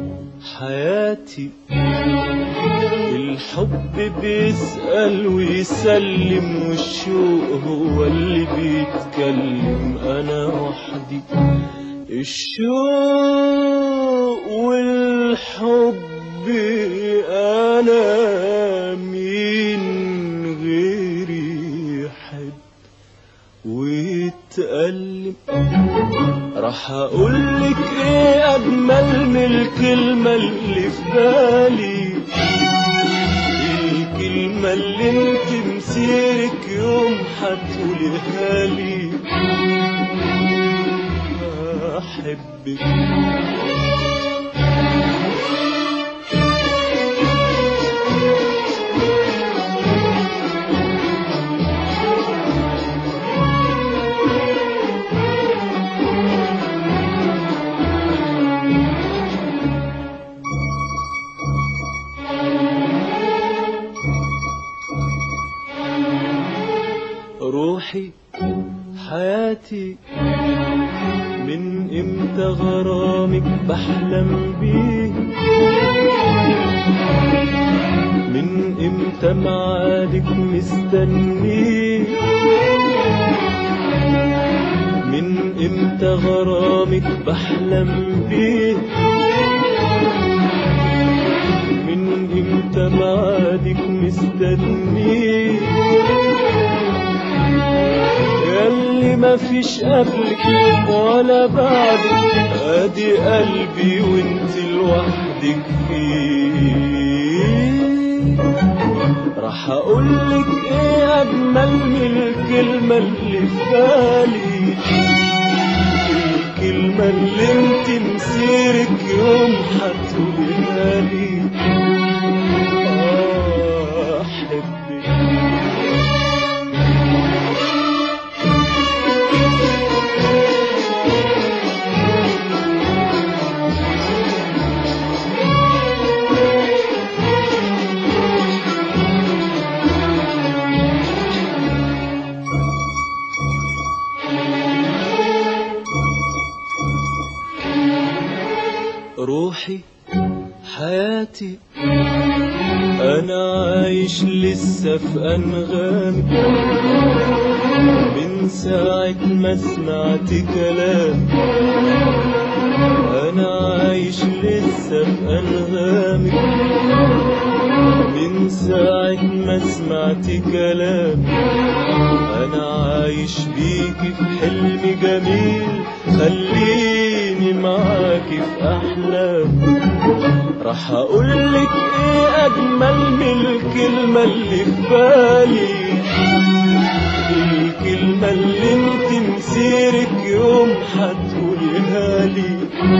حياتي الحب بيسأل ويسلم والشوق هو اللي بيتكلم أنا وحدي الشوق والحب أنا مين غيري يحب ويتألم راح اقولك ايه اجمل من الكلمة اللي في بالي الكلمة اللي انت مسيرك يوم هتقوليها لي احبك روحي حياتي من امتى غرامك بحلم بيه من امتى معادك مستنيه من امتى غرامك بحلم بيه من امتى معادك مستنيه ياللي ما فيش قبلك ولا بعدك ادي قلبي وانت لوحدك فيه راح اقولك ايه اجمل من الكلمة اللي في بالي الكلمة اللي انت مسيرك يوم هتقوليها لي آه، احبك روحي حياتي انا عايش لسه في انغامي من ساعة ما سمعت كلام انا عايش لسه في انغامي من ساعة ما سمعت كلام انا عايش بيكي في حلم جميل خليني معاكي في احلام راح اقولك ايه اجمل من الكلمة اللي في بالي الكلمة اللي انت مسيرك يوم هتقوليها لي